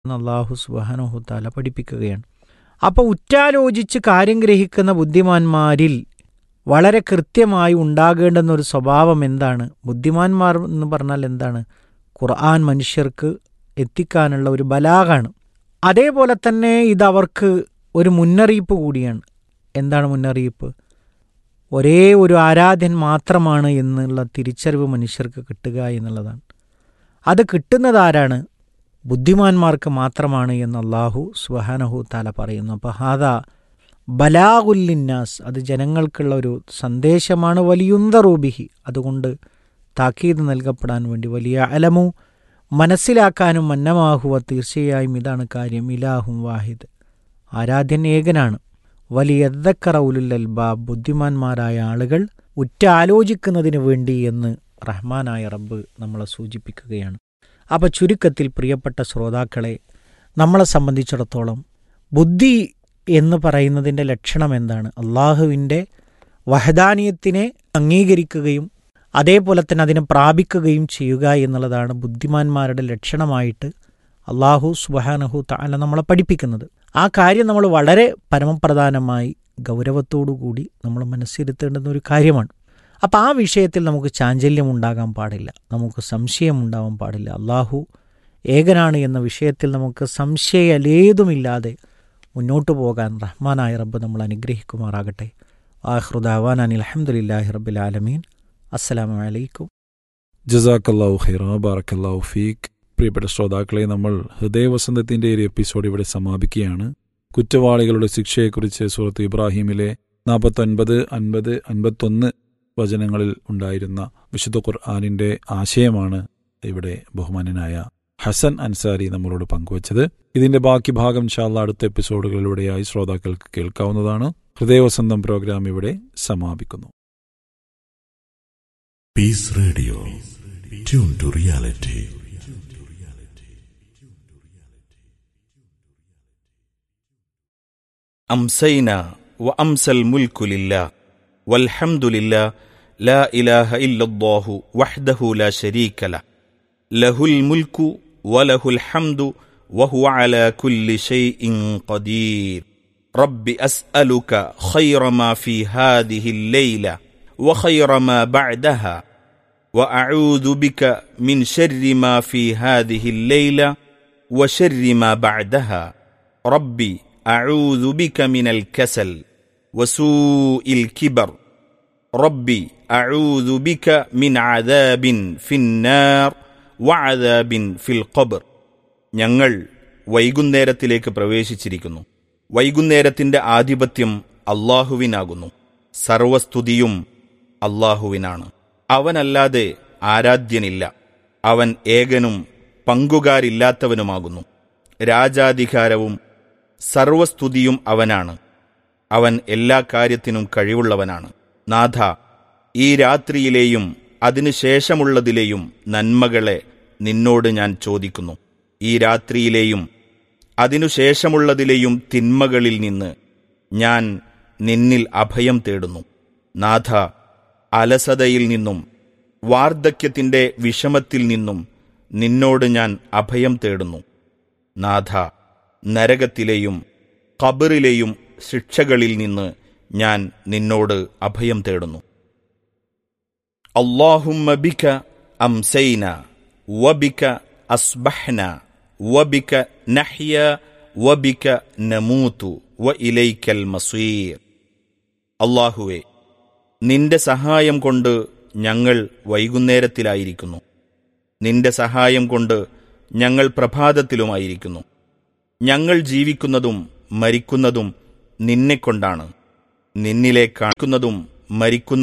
എന്ന് അള്ളാഹു സുബാനുഹുത്താല പഠിപ്പിക്കുകയാണ് അപ്പോൾ ഉറ്റാലോചിച്ച് കാര്യം ഗ്രഹിക്കുന്ന ബുദ്ധിമാന്മാരിൽ വളരെ കൃത്യമായി ഉണ്ടാകേണ്ടുന്ന ഒരു സ്വഭാവം എന്താണ് ബുദ്ധിമാന്മാർ എന്ന് പറഞ്ഞാൽ എന്താണ് ഖുർആൻ മനുഷ്യർക്ക് എത്തിക്കാനുള്ള ഒരു ബലാഗാണ് അതേപോലെ തന്നെ ഇതവർക്ക് ഒരു മുന്നറിയിപ്പ് കൂടിയാണ് എന്താണ് മുന്നറിയിപ്പ് ഒരേ ഒരു ആരാധ്യൻ മാത്രമാണ് എന്നുള്ള തിരിച്ചറിവ് മനുഷ്യർക്ക് കിട്ടുക എന്നുള്ളതാണ് അത് കിട്ടുന്നത് ആരാണ് ബുദ്ധിമാന്മാർക്ക് മാത്രമാണ് എന്ന് അള്ളാഹു സുഹാനഹു താല പറയുന്നു അപ്പോൾ ഹാദ ബലാഗുല്ലിന്നാസ് അത് ജനങ്ങൾക്കുള്ള ഒരു സന്ദേശമാണ് വലിയുന്തറൂബിഹി അതുകൊണ്ട് താക്കീത് നൽകപ്പെടാൻ വേണ്ടി വലിയ അലമു മനസ്സിലാക്കാനും മന്നമാഹുവ തീർച്ചയായും ഇതാണ് കാര്യം ഇലാഹും വാഹിദ് ആരാധ്യൻ ഏകനാണ് വലിയ ഉലുൽ അൽബാബ് ബുദ്ധിമാന്മാരായ ആളുകൾ ഉറ്റാലോചിക്കുന്നതിന് വേണ്ടി എന്ന് റഹ്മാനായ റബ്ബ് നമ്മളെ സൂചിപ്പിക്കുകയാണ് അപ്പോൾ ചുരുക്കത്തിൽ പ്രിയപ്പെട്ട ശ്രോതാക്കളെ നമ്മളെ സംബന്ധിച്ചിടത്തോളം ബുദ്ധി എന്ന് പറയുന്നതിൻ്റെ ലക്ഷണം എന്താണ് അള്ളാഹുവിൻ്റെ വഹദാനീയത്തിനെ അംഗീകരിക്കുകയും അതേപോലെ തന്നെ അതിനെ പ്രാപിക്കുകയും ചെയ്യുക എന്നുള്ളതാണ് ബുദ്ധിമാന്മാരുടെ ലക്ഷണമായിട്ട് അള്ളാഹു സുബാനഹു താല നമ്മളെ പഠിപ്പിക്കുന്നത് ആ കാര്യം നമ്മൾ വളരെ പരമപ്രധാനമായി ഗൗരവത്തോടു കൂടി നമ്മൾ മനസ്സിരുത്തേണ്ടുന്ന ഒരു കാര്യമാണ് അപ്പം ആ വിഷയത്തിൽ നമുക്ക് ചാഞ്ചല്യം ഉണ്ടാകാൻ പാടില്ല നമുക്ക് സംശയം ഉണ്ടാവാൻ പാടില്ല അള്ളാഹു ഏകനാണ് എന്ന വിഷയത്തിൽ നമുക്ക് സംശയലേതുമില്ലാതെ മുന്നോട്ട് പോകാൻ റഹ്മാനായ റബ്ബ് നമ്മൾ അനുഗ്രഹിക്കുമാറാകട്ടെ ആഹ്റുദാവാൻ അനിൽ അഹമ്മദില്ലാഹി റബ്ബിൽ ആലമീൻ അസ്സലാമു അലൈക്കും ജസാക്കല്ലാഹു ഖൈറ ബാറക്കല്ലാഹു ഫീക്ക് പ്രിയപ്പെട്ട ശ്രോതാക്കളെ നമ്മൾ ഹൃദയവസന്തത്തിന്റെ ഒരു എപ്പിസോഡ് ഇവിടെ സമാപിക്കുകയാണ് കുറ്റവാളികളുടെ ശിക്ഷയെക്കുറിച്ച് സുഹൃത്ത് ഇബ്രാഹിമിലെ നാൽപ്പത്തൊൻപത് അൻപത് അൻപത്തൊന്ന് വചനങ്ങളിൽ ഉണ്ടായിരുന്ന വിശുദ്ധ ഖുർആാനിന്റെ ആശയമാണ് ഇവിടെ ബഹുമാനനായ ഹസൻ അൻസാരി നമ്മളോട് പങ്കുവച്ചത് ഇതിന്റെ ബാക്കി ഭാഗം ഷാല്ല അടുത്ത എപ്പിസോഡുകളിലൂടെയായി ശ്രോതാക്കൾക്ക് കേൾക്കാവുന്നതാണ് ഹൃദയവസന്തം പ്രോഗ്രാം ഇവിടെ സമാപിക്കുന്നു Peace Radio. Tune to reality. أمسينا وأمسى الملك لله والحمد لله لا إله إلا الله وحده لا شريك له له الملك وله الحمد وهو على كل شيء قدير رب أسألك خير ما في هذه الليلة وخير ما بعدها وأعوذ بك من شر ما في هذه الليلة وشر ما بعدها ربي أعوذ بك من الكسل وسوء الكبر ربي أعوذ بك من عذاب في النار وعذاب في القبر ഞങ്ങൾ വൈകുന്നേരത്തിലേക്ക് പ്രവേശിച്ചിരിക്കുന്നു വൈകുന്നേരത്തിന്റെ ആധിപത്യം അള്ളാഹുവിനാകുന്നു സർവസ്തുതിയും അള്ളാഹുവിനാണ് അവനല്ലാതെ ആരാധ്യനില്ല അവൻ ഏകനും പങ്കുകാരില്ലാത്തവനുമാകുന്നു രാജാധികാരവും സർവസ്തുതിയും അവനാണ് അവൻ എല്ലാ കാര്യത്തിനും കഴിവുള്ളവനാണ് നാഥ ഈ രാത്രിയിലെയും അതിനുശേഷമുള്ളതിലെയും നന്മകളെ നിന്നോട് ഞാൻ ചോദിക്കുന്നു ഈ രാത്രിയിലെയും അതിനുശേഷമുള്ളതിലെയും തിന്മകളിൽ നിന്ന് ഞാൻ നിന്നിൽ അഭയം തേടുന്നു നാഥ അലസതയിൽ നിന്നും വാർദ്ധക്യത്തിന്റെ വിഷമത്തിൽ നിന്നും നിന്നോട് ഞാൻ അഭയം തേടുന്നു നാഥ നരകത്തിലെയും ഖബറിലെയും ശിക്ഷകളിൽ നിന്ന് ഞാൻ നിന്നോട് അഭയം തേടുന്നു അള്ളാഹുമ്മ ബിക അംസൈന വബിക അസ്ബഹ്ന വബിക നഹ്യ വബിക നമൂതു വ ഇലൈക്കൽ മസീർ അള്ളാഹുവെ നിന്റെ സഹായം കൊണ്ട് ഞങ്ങൾ വൈകുന്നേരത്തിലായിരിക്കുന്നു നിന്റെ സഹായം കൊണ്ട് ഞങ്ങൾ പ്രഭാതത്തിലുമായിരിക്കുന്നു ഞങ്ങൾ ജീവിക്കുന്നതും മരിക്കുന്നതും നിന്നെക്കൊണ്ടാണ് നിന്നിലേക്കാക്കുന്നതും മരിക്കുന്ന